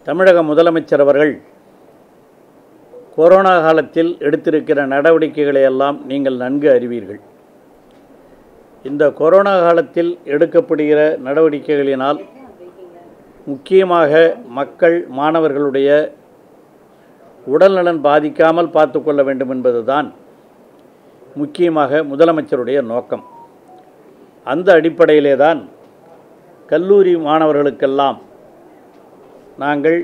தமிழக முதலமைச்சர் அவர்கள் கொரோனா காலத்தில் எடுத்திருக்கிற நடவடிக்கைகளை எல்லாம் நீங்கள் நன்கு அறிவீர்கள் இந்த கொரோனா காலத்தில் எடுக்கப்படுகிற நடவடிக்கைகளினால் முக்கியமாக மக்கள் மாணவர்களுடைய உடல்நலன் பாதிக்காமல் பார்த்து கொள்ள வேண்டும் என்பதுதான் முக்கியமாக முதலமைச்சருடைய நோக்கம் அந்த அடிப்படையிலே தான் கல்லூரி மாணவர்களுக்கெல்லாம் நாங்கள்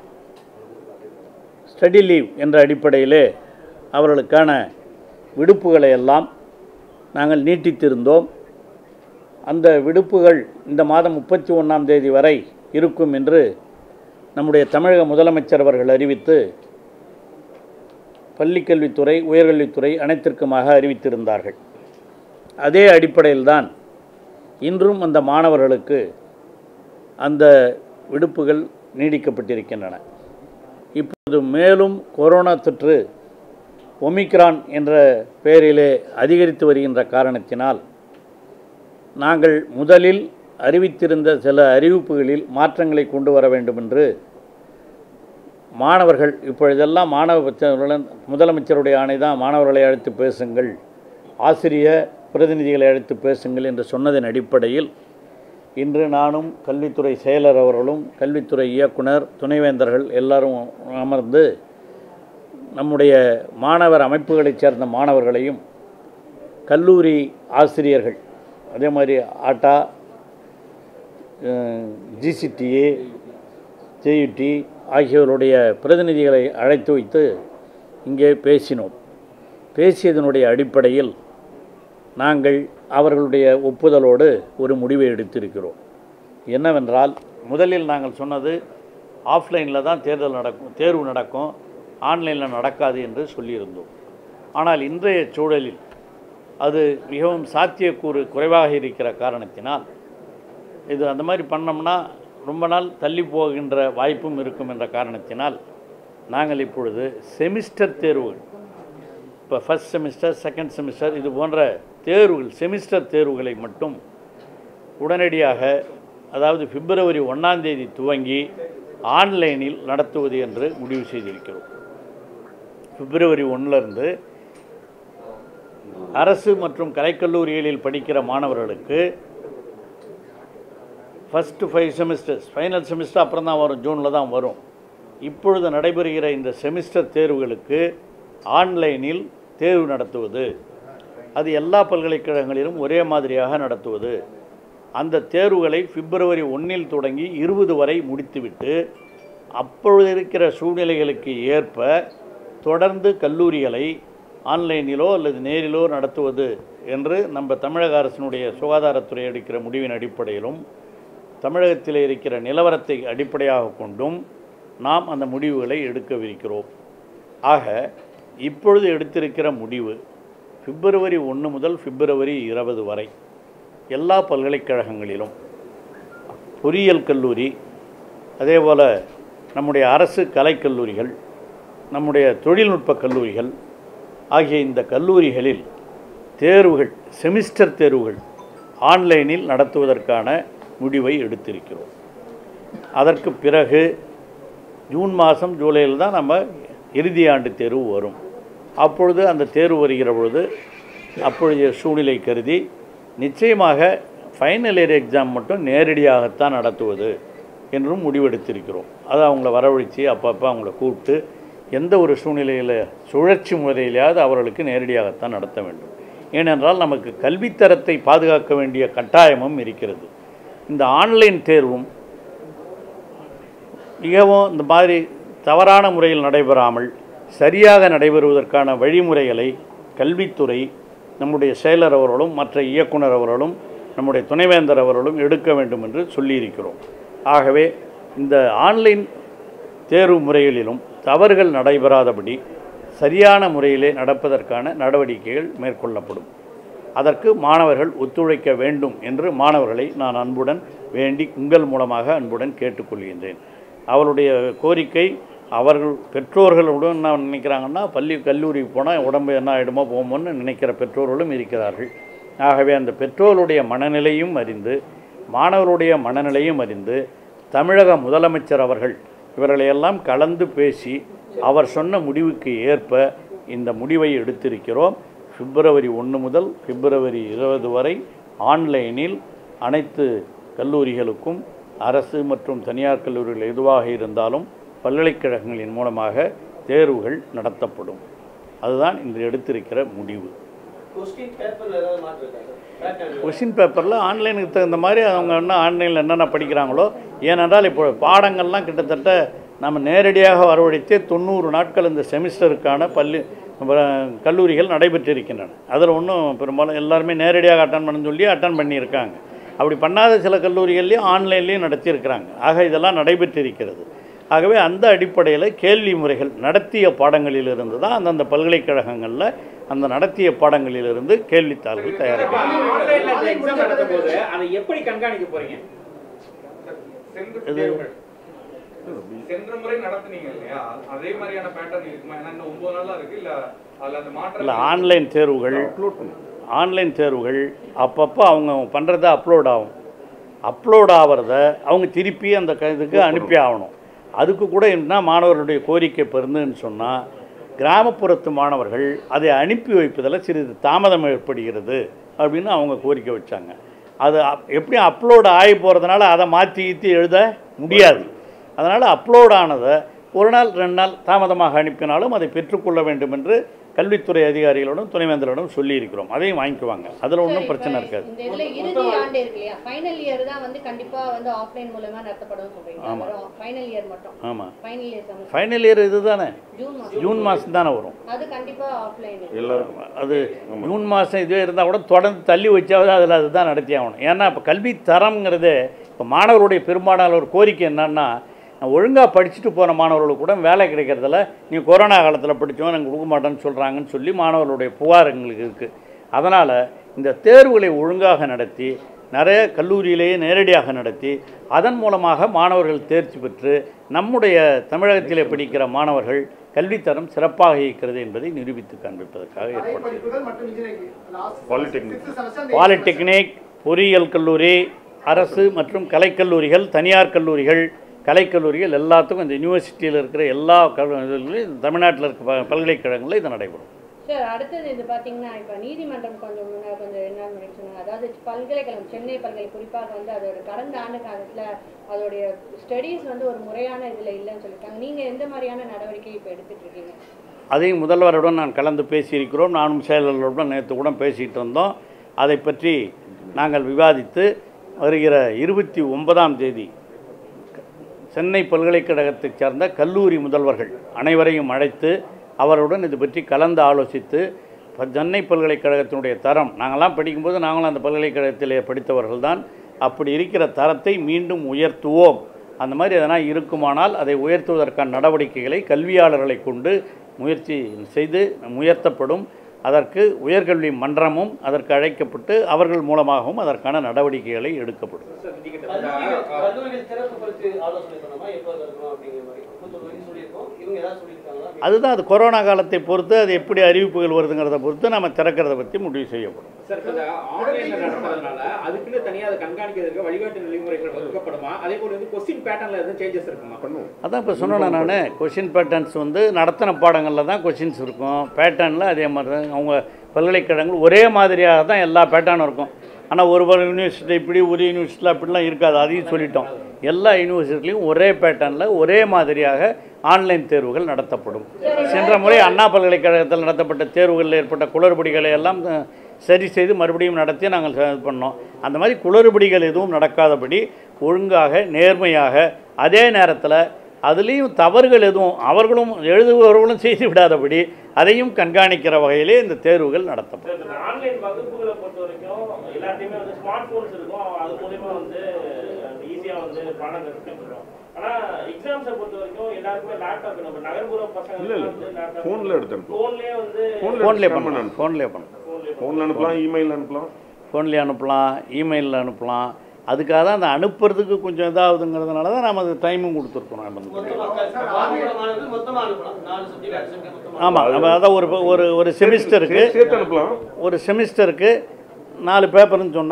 ஸ்டடி லீவ் என்ற அடிப்படையிலே அவர்களுக்கான விடுப்புகளை எல்லாம் நாங்கள் நீட்டித்திருந்தோம் அந்த விடுப்புகள் இந்த மாதம் முப்பத்தி ஒன்றாம் தேதி வரை இருக்கும் என்று நம்முடைய தமிழக முதலமைச்சர் அவர்கள் அறிவித்து பள்ளிக்கல்வித்துறை உயர்கல்வித்துறை அனைத்திற்குமாக அறிவித்திருந்தார்கள் அதே அடிப்படையில்தான் இன்றும் அந்த மாணவர்களுக்கு அந்த விடுப்புகள் நீடிக்கப்பட்டிருக்கின்றன இப்போது மேலும் கொரோனா தொற்று ஒமிக்ரான் என்ற பெயரிலே அதிகரித்து வருகின்ற காரணத்தினால் நாங்கள் முதலில் அறிவித்திருந்த சில அறிவிப்புகளில் மாற்றங்களை கொண்டு வர வேண்டும் என்று மாணவர்கள் இப்பொழுதெல்லாம் மாணவ முதலமைச்சருடைய ஆணை தான் மாணவர்களை அழைத்து பேசுங்கள் ஆசிரிய பிரதிநிதிகளை அழைத்து பேசுங்கள் என்று சொன்னதன் அடிப்படையில் இன்று நானும் கல்வித்துறை செயலர் அவர்களும் கல்வித்துறை இயக்குனர் துணைவேந்தர்கள் எல்லாரும் அமர்ந்து நம்முடைய மாணவர் அமைப்புகளைச் சேர்ந்த மாணவர்களையும் கல்லூரி ஆசிரியர்கள் அதே மாதிரி ஆட்டா ஜிசிடிஏ ஜேயுடி ஆகியோருடைய பிரதிநிதிகளை அழைத்து வைத்து இங்கே பேசினோம் பேசியதனுடைய அடிப்படையில் நாங்கள் அவர்களுடைய ஒப்புதலோடு ஒரு முடிவை எடுத்திருக்கிறோம் என்னவென்றால் முதலில் நாங்கள் சொன்னது ஆஃப்லைனில் தான் தேர்தல் நடக்கும் தேர்வு நடக்கும் ஆன்லைனில் நடக்காது என்று சொல்லியிருந்தோம் ஆனால் இன்றைய சூழலில் அது மிகவும் சாத்தியக்கூறு குறைவாக இருக்கிற காரணத்தினால் இது அந்த மாதிரி பண்ணோம்னா ரொம்ப நாள் தள்ளி போகின்ற வாய்ப்பும் இருக்கும் என்ற காரணத்தினால் நாங்கள் இப்பொழுது செமிஸ்டர் தேர்வுகள் இப்போ ஃபஸ்ட் செமிஸ்டர் செகண்ட் செமிஸ்டர் இது போன்ற தேர்வுகள் செமிஸ்டர் தேர்வுகளை மட்டும் உடனடியாக அதாவது பிப்ரவரி ஒன்றாம் தேதி துவங்கி ஆன்லைனில் நடத்துவது என்று முடிவு செய்திருக்கிறோம் பிப்ரவரி ஒன்றிலிருந்து அரசு மற்றும் கலைக்கல்லூரிகளில் படிக்கிற மாணவர்களுக்கு first five semesters final semester அப்புறம் தான் வரும் ஜூனில் தான் வரும் இப்பொழுது நடைபெறுகிற இந்த செமிஸ்டர் தேர்வுகளுக்கு ஆன்லைனில் தேர்வு நடத்துவது அது எல்லா பல்கலைக்கழகங்களிலும் ஒரே மாதிரியாக நடத்துவது அந்த தேர்வுகளை பிப்ரவரி ஒன்றில் தொடங்கி இருபது வரை முடித்துவிட்டு அப்பொழுது இருக்கிற சூழ்நிலைகளுக்கு ஏற்ப தொடர்ந்து கல்லூரிகளை ஆன்லைனிலோ அல்லது நேரிலோ நடத்துவது என்று நம்ம தமிழக அரசினுடைய சுகாதாரத்துறை எடுக்கிற முடிவின் அடிப்படையிலும் தமிழகத்தில் இருக்கிற நிலவரத்தை அடிப்படையாக கொண்டும் நாம் அந்த முடிவுகளை எடுக்கவிருக்கிறோம் ஆக இப்பொழுது எடுத்திருக்கிற முடிவு பிப்ரவரி ஒன்று முதல் பிப்ரவரி இருபது வரை எல்லா பல்கலைக்கழகங்களிலும் பொறியியல் கல்லூரி அதேபோல் நம்முடைய அரசு கலைக்கல்லூரிகள் நம்முடைய தொழில்நுட்ப கல்லூரிகள் ஆகிய இந்த கல்லூரிகளில் தேர்வுகள் செமிஸ்டர் தேர்வுகள் ஆன்லைனில் நடத்துவதற்கான முடிவை எடுத்திருக்கிறோம் அதற்கு பிறகு ஜூன் மாதம் ஜூலையில் தான் நம்ம இறுதி ஆண்டு தேர்வு வரும் அப்பொழுது அந்த தேர்வு வருகிற பொழுது அப்பொழுதைய சூழ்நிலை கருதி நிச்சயமாக ஃபைனல் இயர் எக்ஸாம் மட்டும் நேரடியாகத்தான் நடத்துவது என்றும் முடிவெடுத்திருக்கிறோம் அதை அவங்கள வரவழைச்சி அப்பப்போ அவங்கள கூப்பிட்டு எந்த ஒரு சூழ்நிலையில் சுழற்சி முறையிலாவது அவர்களுக்கு நேரடியாகத்தான் நடத்த வேண்டும் ஏனென்றால் நமக்கு கல்வித்தரத்தை பாதுகாக்க வேண்டிய கட்டாயமும் இருக்கிறது இந்த ஆன்லைன் தேர்வும் மிகவும் இந்த மாதிரி தவறான முறையில் நடைபெறாமல் சரியாக நடைபெறுவதற்கான வழிமுறைகளை கல்வித்துறை நம்முடைய செயலர் அவர்களும் மற்ற இயக்குனர் அவர்களும் நம்முடைய துணைவேந்தர் அவர்களும் எடுக்க வேண்டும் என்று சொல்லியிருக்கிறோம் ஆகவே இந்த ஆன்லைன் தேர்வு முறைகளிலும் தவறுகள் நடைபெறாதபடி சரியான முறையிலே நடப்பதற்கான நடவடிக்கைகள் மேற்கொள்ளப்படும் அதற்கு மாணவர்கள் ஒத்துழைக்க வேண்டும் என்று மாணவர்களை நான் அன்புடன் வேண்டி உங்கள் மூலமாக அன்புடன் கேட்டுக்கொள்கின்றேன் அவருடைய கோரிக்கை அவர்கள் பெற்றோர்களுடன் என்ன நினைக்கிறாங்கன்னா பள்ளி கல்லூரிக்கு போனால் உடம்பு என்ன ஆகிடுமோ போமோன்னு நினைக்கிற பெற்றோர்களும் இருக்கிறார்கள் ஆகவே அந்த பெற்றோருடைய மனநிலையும் அறிந்து மாணவருடைய மனநிலையும் அறிந்து தமிழக முதலமைச்சர் அவர்கள் இவர்களையெல்லாம் கலந்து பேசி அவர் சொன்ன முடிவுக்கு ஏற்ப இந்த முடிவை எடுத்திருக்கிறோம் பிப்ரவரி ஒன்று முதல் பிப்ரவரி இருபது வரை ஆன்லைனில் அனைத்து கல்லூரிகளுக்கும் அரசு மற்றும் தனியார் கல்லூரிகள் எதுவாக இருந்தாலும் பல்கலைக்கழகங்களின் மூலமாக தேர்வுகள் நடத்தப்படும் அதுதான் இன்று எடுத்திருக்கிற முடிவு கொஸ்டின் பேப்பர்ல ஏதாவது மாற்றம் இருக்கா சார் பேட்டர்ன் கொஷின் பேப்பரில் ஆன்லைனுக்கு தகுந்த மாதிரி அவங்க என்ன ஆன்லைனில் என்னென்ன படிக்கிறாங்களோ ஏனென்றால் இப்போ பாடங்கள்லாம் கிட்டத்தட்ட நம்ம நேரடியாக வரவழைத்தே தொண்ணூறு நாட்கள் இந்த செமிஸ்டருக்கான பள்ளி அஹ், கல்லூரிகள் நடைபெற்றிருக்கின்றன அதில் ஒன்றும் பெரும்பாலும் எல்லாருமே நேரடியாக அட்டன் பண்ண சொல்லி அட்டன் பண்ணியிருக்காங்க அப்படி பண்ணாத சில கல்லூரிகள்லையும் ஆன்லைன்லேயும் நடத்தியிருக்கிறாங்க ஆக இதெல்லாம் நடைபெற்றிருக்கிறது ஆகவே அந்த அடிப்படையில் கேள்வி முறைகள் நடத்திய பாடங்களிலிருந்து தான் அந்தந்த பல்கலைக்கழகங்களில் அந்த நடத்திய பாடங்களிலிருந்து கேள்வித்தாள்கள் தயாரிக்கிறாங்க ஆன்லைன்ல இந்த எக்ஸாம் நடத்தும் போது அதை எப்படி கண்காணிக்க போறீங்க சென்ற இது- தேர்வுகள் சென்ற முறை நடத்துனீங்க இல்லையா அதே மாதிரியான பேட்டர்ன் இருக்குமா ஏன்னா இன்னும் ஒன்பது நாளா இருக்கு இல்ல அதுல அந்த மாற்றம் இல்லை ஆன்லைன் தேர்வுகள் ஆன்லைன் தேர்வுகள் அப்பப்போ அவங்க பண்ணுறத அப்லோட் ஆகும் அப்லோட் ஆகிறத அவங்க திருப்பி அந்த க- இதுக்கு அனுப்பி ஆகணும் அதுக்கு கூட என்ன மாணவர்களுடைய கோரிக்கை பெருந்துன்னு சொன்னால் கிராமப்புறத்து மாணவர்கள் அதை அனுப்பி வைப்பதில் சிறிது தாமதம் ஏற்படுகிறது அப்படின்னு அவங்க கோரிக்கை வச்சாங்க அது அப்- எப்படி அப்லோட் ஆகி போகிறதுனால அதை மாற்றி கீத்தி எழுத முடியாது அதனால் அப்லோட் ஆனதை ஒரு நாள் ரெண்டு நாள் தாமதமாக அனுப்பினாலும் அதை பெற்றுக்கொள்ள வேண்டும் என்று கல்வித்துறை அதிகாரிகளோடும் துணைவேந்தரோடும் சொல்லியிருக்கிறோம் அதையும் வாங்கிக்குவாங்க அதில் ஒன்றும் பிரச்சனை இருக்காது இந்த இதுல இறுதி ஆண்டு இருக்கு இல்லையா ஃபைனல் இயர் தான் வந்து கண்டிப்பா வந்து ஆஃப்லைன் மூலமா நடத்தப்படும் சொல்றீங்க ஆமா. வெறும் ஃபைனல் இயர் மட்டும் ஆமாம் final year semester final year இது தானே ஜூன் மாசம் ஜூன் மாதம் தானே வரும் அது கண்டிப்பா ஆஃப்லைன் எல்லாருக்கும் அது ஜூன் மாதம் இதுவே இருந்தால் கூட தொடர்ந்து தள்ளி வச்சாவது அதில் அதுதான் நடத்தி ஆகணும் ஏன்னா இப்போ கல்வி தரம்ங்கிறது இப்போ மாணவருடைய பெரும்பாலான ஒரு கோரிக்கை என்னன்னா ஒழுங்காக படிச்சுட்டு போன மாணவர்களுக்கு கூட வேலை கிடைக்கிறதில்ல நீ கொரோனா காலத்தில் படித்தோம் எனக்கு கொடுக்க மாட்டேன்னு சொல்கிறாங்கன்னு சொல்லி மாணவர்களுடைய புகார் எங்களுக்கு இருக்குது அதனால் இந்த தேர்வுகளை ஒழுங்காக நடத்தி நிறைய கல்லூரியிலேயே நேரடியாக நடத்தி அதன் மூலமாக மாணவர்கள் தேர்ச்சி பெற்று நம்முடைய தமிழகத்திலே படிக்கிற மாணவர்கள் கல்வித்தரம் சிறப்பாக இருக்கிறது என்பதை நிரூபித்து காண்பிப்பதற்காக ஏற்பட்டது படிப்புகள் மற்றும் இன்ஜினியரிங் Polytechnic. பாலிடெக்னிக் பொறியியல் கல்லூரி அரசு மற்றும் கலைக்கல்லூரிகள் தனியார் கல்லூரிகள் கலைக்கல்லூரிகள் எல்லாத்துக்கும் இந்த யூனிவர்சிட்டியில் இருக்கிற எல்லா கல்லூரிகளும் தமிழ்நாட்டில் இருக்க ப- பல்கலைக்கழகங்களில் இது நடைபெறும் சார் அடுத்தது இது பாத்தீங்கன்னா இப்போ நீதிமன்றம் கொஞ்சம் முன்னாடி கொஞ்சம் என்ன சொன்னாங்க அதாவது பல்கலைக்கழகம் சென்னை பல்கலை குறிப்பாக வந்து அதோட கடந்த ஆண்டு காலத்துல அதோடைய ஸ்டடீஸ் வந்து ஒரு முறையான இதுல இல்லைன்னு சொல்லிட்டாங்க நீங்க எந்த மாதிரியான நடவடிக்கை இப்போ எடுத்துட்டு இருக்கீங்க அதையும் முதல்வருடன் நான் கலந்து பேசியிருக்கிறோம் நானும் செயலாளருடன் நேற்று கூட பேசிகிட்டு இருந்தோம் அதை பற்றி நாங்கள் விவாதித்து வருகிற இருபத்தி ஒன்பதாம் தேதி சென்னை பல்கலைக்கழகத்தைச் சேர்ந்த கல்லூரி முதல்வர்கள் அனைவரையும் அழைத்து அவருடன் இது பற்றி கலந்து ஆலோசித்து ப- சென்னை பல்கலைக்கழகத்தினுடைய தரம் நாங்களாம் படிக்கும்போது நாங்களும் அந்த பல்கலைக்கழகத்திலே படித்தவர்கள் தான் அப்படி இருக்கிற தரத்தை மீண்டும் உயர்த்துவோம் அந்த மாதிரி எதனா இருக்குமானால் அதை உயர்த்துவதற்கான நடவடிக்கைகளை கல்வியாளர்களை கொண்டு முயற்சி செய்து உயர்த்தப்படும் அதற்கு உயர்கல்வி மன்றமும் அதற்கு அழைக்கப்பட்டு அவர்கள் மூலமாகவும் அதற்கான நடவடிக்கைகளை எடுக்கப்படும் கல்லூரிகள் கல்லூரிகள் திறப்பு குறித்து ஆலோசனை பண்ணோமா எப்போ இருக்கணும் அப்படிங்கிற மாதிரி முப்பத்தொரு வரைக்கும் சொல்லியிருக்கோம் இவங்க ஏதாவது சொல்லியிருக்காங்களா அதுதான் அது கொரோனா காலத்தை பொறுத்து அது எப்படி அறிவிப்புகள் வருதுங்கிறத பொறுத்து நம்ம திறக்கிறத பற்றி முடிவு செய்யப்படும் சார் இப்ப இந்த ஆன்லைன்ல நடத்துறதுனால அதுக்குன்னு தனியா அதை கண்காணிக்கிறதுக்கு வழிகாட்டு நெறிமுறைகள் வகுக்கப்படுமா அதே போல வந்து கொஸ்டின் பேட்டர்ன்ல எதுவும் சேஞ்சஸ் இருக்குமா பண்ணுவோம் அதான் இப்போ சொன்னேன் நான் கொஷின் பேட்டர்ன்ஸ் வந்து நடத்தின பாடங்களில் தான் கொஷின்ஸ் இருக்கும் பேட்டர்னில் அதே மாதிரி தான் அவங்க பல்கலைக்கழகங்கள் ஒரே மாதிரியாக தான் எல்லா பேட்டர்னும் இருக்கும் ஆனால் ஒரு ஒரு யூனிவர்சிட்டி இப்படி ஒரு யூனிவர்சிட்டியில் அப்படிலாம் இருக்காது அதையும் சொல்லிட்டோம் எல்லா யூனிவர்சிட்டிலையும் ஒரே பேட்டர்னில் ஒரே மாதிரியாக ஆன்லைன் தேர்வுகள் நடத்தப்படும் சென்ற முறை அண்ணா பல்கலைக்கழகத்தில் நடத்தப்பட்ட தேர்வுகளில் ஏற்பட்ட குளறுபடிகளை எல்லாம் அஹ், சரி செய்து மறுபடியும் நடத்தி நாங்கள் ச- இது பண்ணோம் அந்த மாதிரி குளறுபடிகள் எதுவும் நடக்காதபடி ஒழுங்காக நேர்மையாக அதே நேரத்தில் அதுலேயும் தவறுகள் எதுவும் அவர்களும் எழுதுபவர்களும் செய்து விடாதபடி அதையும் கண்காணிக்கிற வகையிலே இந்த தேர்வுகள் நடத்தப்படும் இந்த ஆன்லைன் வகுப்புகளை பொறுத்த வரைக்கும் எல்லாத்தையுமே வந்து ஸ்மார்ட் ஃபோன்ஸ் இருக்கும் அது மூலியமா வந்து ஈஸியாக வந்து பாடம் கற்றுக்கலாம் ஆனால் எக்ஸாம்ஸை பொறுத்த வரைக்கும் எல்லாருக்குமே லேப்டாப் நம்ம நகர்ப்புற பசங்க இல்ல, இல்ல. Phoneல எடுத்து அனுப்புவோம். ஃபோன்லேயே வந்து ஃபோன்லேயே Scan பண்ண பண்ணலாம் ஃபோன்லேயே பண்ணலாம் ஃபோனில் அனுப்பலாம் இமெயில் அனுப்பலாம் ஃபோன்லேயே அனுப்பலாம் இமெயிலில் அனுப்பலாம் அதுக்காக தான் அந்த அனுப்புறதுக்கு கொஞ்சம் இதாகுதுங்கிறதுனால தான் நம்ம அது டைமும் கொடுத்துருக்கோம் நம்ம வந்து. மொத்தமாக ஆன்லைன் மாணவர்கள் மொத்தமாக அனுப்பலாம் நாலு சப்ஜெக்ட் அஞ்சு சப்ஜெக்ட் மொத்தமாக ஆமாம் நம்ம அதான் ஒரு ஒரு ஒரு செமிஸ்டருக்கு சேர்த்து அனுப்பலாம் ஒரு செமிஸ்டருக்கு நாலு பேப்பர்னு சொன்னால்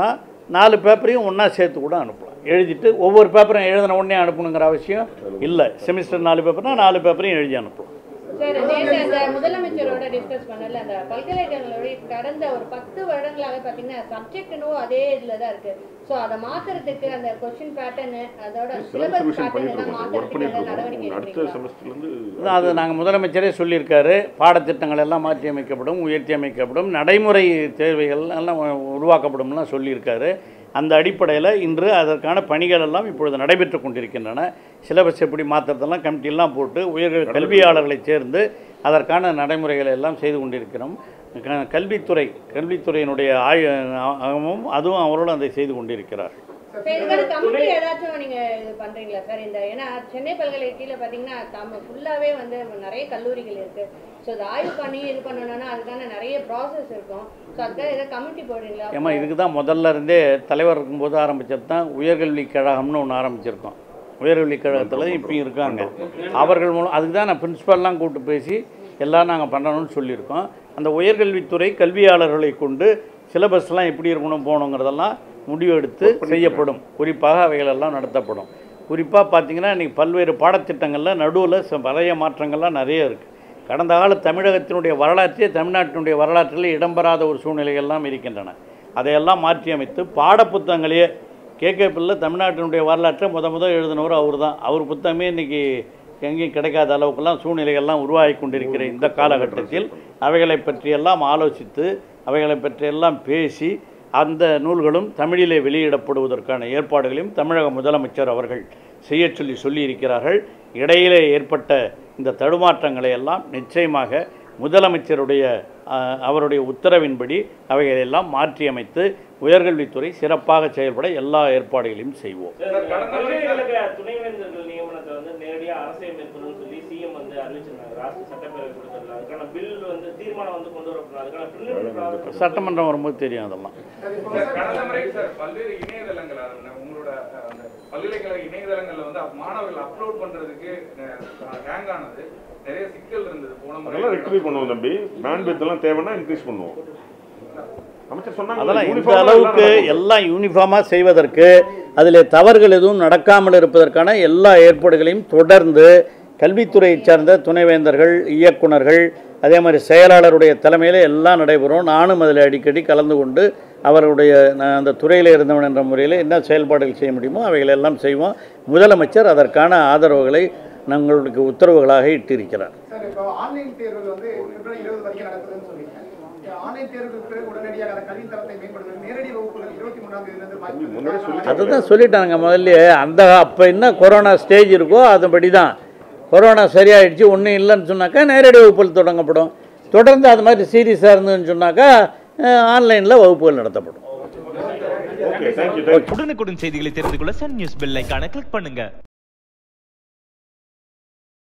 நாலு பேப்பரையும் ஒன்றா சேர்த்து கூட அனுப்பலாம் எழுதிட்டு ஒவ்வொரு பேப்பரும் எழுதின உடனே அனுப்பணுங்கிற அவசியம் இல்லை செமிஸ்டர் நாலு பேப்பர்னா நாலு பேப்பரையும் எழுதி அனுப்பலாம் சார் நேற்று அந்த முதலமைச்சரோட டிஸ்கஸ் பண்ணல அந்த பல்கலைக்கழகங்களுடைய கடந்த ஒரு பத்து வருடங்களாவே பார்த்தீங்கன்னா சப்ஜெக்ட்னு அதே இதில் தான் இருக்கு ஸோ அதை மாத்துறதுக்கு அந்த கொஸ்டின் பேட்டர்னு அதோட சிலபஸ் சிலபஸ் ரிவிஷன் பேட்டர்ன் பண்ணிட்டு எல்லாம் இருக்கோம் ஒர்க் மாத்துறதுக்கு பண்ணிட்டு ஏதாவது நடவடிக்கை இருக்கோம் அடுத்த எடுக்கிறீங்களா செமஸ்டர்லேருந்து அதான் அது நாங்கள் முதலமைச்சரே சொல்லியிருக்காரு பாடத்திட்டங்கள் எல்லாம் மாற்றி அமைக்கப்படும் உயர்த்தி அமைக்கப்படும் நடைமுறை தேவைகள் எல்லாம் உருவாக்கப்படும்லாம் சொல்லியிருக்காரு அந்த அடிப்படையில் இன்று அதற்கான பணிகள் எல்லாம் இப்பொழுது நடைபெற்று கொண்டிருக்கின்றன சிலபஸ் எப்படி மாற்றுறதெல்லாம் கமிட்டியெல்லாம் போட்டு உயர் கல்வியாளர்களை சேர்ந்து அதற்கான நடைமுறைகளை எல்லாம் செய்து கொண்டிருக்கிறோம் க- கல்வித்துறை கல்வித்துறையினுடைய ஆய்வும் அதுவும் அவர்களும் அதை செய்து கொண்டிருக்கிறார் சார் இது மாதிரி கமிட்டி ஏதாச்சும் நீங்க இது பண்றீங்களா சார் இந்த ஏன்னா சென்னை பல்கலை கீழே பாத்தீங்கன்னா நம்ம ஃபுல்லாவே வந்து நிறைய கல்லூரிகள் இருக்கு ஸோ இதை ஆய்வு பண்ணி இது பண்ணணும்னா அதுக்கான நிறைய ப்ராசஸ் இருக்கும் ஸோ அதுக்காக ஏதாவது கமிட்டி போடுறீங்களா ஏமா இதுக்கு தான் முதல்ல இருந்தே தலைவர் இருக்கும்போது ஆரம்பிச்சது தான் உயர்கல்வி கழகம்னு ஒன்று ஆரம்பிச்சிருக்கோம் உயர்கல்வி கழகத்தில் இப்பயும் இருக்காங்க அவர்கள் மூலம் அதுக்கு தான் நான் பிரின்ஸிபல்லாம் கூப்பிட்டு பேசி எல்லாம் நாங்கள் பண்ணணும்னு சொல்லியிருக்கோம் அந்த உயர்கல்வித்துறை கல்வியாளர்களை கொண்டு சிலபஸ்லாம் எப்படி இருக்கணும் போகணுங்கிறதெல்லாம் முடிவெடுத்து செய்யப்படும் குறிப்பாக அவைகளெல்லாம் நடத்தப்படும் குறிப்பாக பார்த்தீங்கன்னா இன்றைக்கி பல்வேறு பாடத்திட்டங்களில் நடுவில் ச- பழைய மாற்றங்கள்லாம் நிறைய இருக்குது கடந்த கால தமிழகத்தினுடைய வரலாற்றே தமிழ்நாட்டினுடைய வரலாற்றில் இடம்பெறாத ஒரு சூழ்நிலைகள்லாம் இருக்கின்றன அதையெல்லாம் மாற்றி அமைத்து பாடப்புத்தகங்களையே கேகே பிள்ளை தமிழ்நாட்டினுடைய வரலாற்றை முத முத எழுதினவர் அவர் தான் அவர் புத்தகமே இன்றைக்கி எங்கேயும் கிடைக்காத அளவுக்கெல்லாம் சூழ்நிலைகள்லாம் உருவாகி கொண்டிருக்கிற இந்த காலகட்டத்தில் அவைகளை பற்றியெல்லாம் ஆலோசித்து அவைகளை பற்றியெல்லாம் பேசி அந்த நூல்களும் தமிழிலே வெளியிடப்படுவதற்கான ஏற்பாடுகளையும் தமிழக முதலமைச்சர் அவர்கள் செய்யச் சொல்லி சொல்லியிருக்கிறார்கள் இடையிலே ஏற்பட்ட இந்த தடுமாற்றங்களை எல்லாம் நிச்சயமாக முதலமைச்சருடைய அஹ், அவருடைய உத்தரவின்படி அவைகளெல்லாம் மாற்றியமைத்து உயர்கல்வித்துறை சிறப்பாக செயல்பட எல்லா ஏற்பாடுகளையும் செய்வோம் சார், கடந்த முறை கல்லூரிகளுக்கு துணைவேந்தர்கள் நியமனத்தை வந்து நேரடியா அரசே மேற்கொள்ளணும்னு சொல்லி சிஎம் வந்து அறிவிச்சிருந்தாங்க ராஷ்டிர சட்டப்பேரவை கூட்டத்தில் அதுக்கான பில் வந்து தீர்மானம் வந்து கொண்டு வரப்படும் அதுக்கான பிரிலிமினரி சட்டமன்றம் வரும்போது தெரியும் அதெல்லாம் சார், கடந்த முறை சார் பல்வேறு இணையதளங்கள் அந்த உங்களோட அஹ், அந்த பல்கலைக்கழக இணையதளங்கள்ல வந்து அப்- மாணவர்கள் அப்லோட் பண்றதுக்கு ஹேங் ஆனது நிறைய சிக்கல் இருந்தது போன அதெல்லாம் ரெக்டிஃபை முறை பண்ணுவோம் தம்பி பேண்ட் எல்லாம் தேவைன்னா இன்க்ரீஸ் பண்ணுவோம் அமைச்சர் சொன்னாங்க அதெல்லாம் இந்த uniform ஆ அளவுக்கு எல்லாம் நடக்கும். எல்லாம் யூனிஃபார்மாக செய்வதற்கு அதில் தவறுகள் எதுவும் நடக்காமல் இருப்பதற்கான எல்லா ஏற்பாடுகளையும் தொடர்ந்து கல்வித்துறையை சார்ந்த துணைவேந்தர்கள் இயக்குனர்கள் அதே மாதிரி செயலாளருடைய தலைமையில் எல்லாம் நடைபெறும் நானும் அதில் அடிக்கடி கலந்து கொண்டு அவருடைய நான் அந்த துறையில் இருந்தவன் என்ற முறையில் என்ன செயல்பாடுகள் செய்ய முடியுமோ அவைகளை எல்லாம் செய்வோம் முதலமைச்சர் அதற்கான ஆதரவுகளை நம்மளுக்கு உத்தரவுகளாக இட்டிருக்கிறார் சார் இப்போ ஆன்லைன் தேர்வுகள் வந்து பிப்ரவரி இருபது வரைக்கும் நடக்குதுன்னு சொல்றீங்க ஆன்லைன் தேர்வுகளுக்கு பிறகு உடனடியாக அந்த கல்வி தரத்தை மேம்படுத்த நேரடி வகுப்புகள் இருபத்தி மூணாம் தேதியிலிருந்து முன்னாடியே வாய்ப்பு அதுதான் சொல்லிட்டாங்க முதல்ல அந்த அப்போ என்ன கொரோனா ஸ்டேஜ் இருக்கோ அதுபடி தான் கொரோனா சரியாயிடுச்சு ஒன்றும் இல்லைன்னு சொன்னாக்கா நேரடி வகுப்புகள் தொடங்கப்படும் தொடர்ந்து அது மாதிரி சீரியஸாக இருந்ததுன்னு சொன்னாக்கா ஆன்லைனில் வகுப்புகள் நடத்தப்படும் ஓகே தேங்க்யூ தேங்க்யூ உடனுக்குடன் செய்திகளை தெரிந்து கொள்ள சன் நியூஸ் பெல் ஐகானை கிளிக் பண்ணுங்க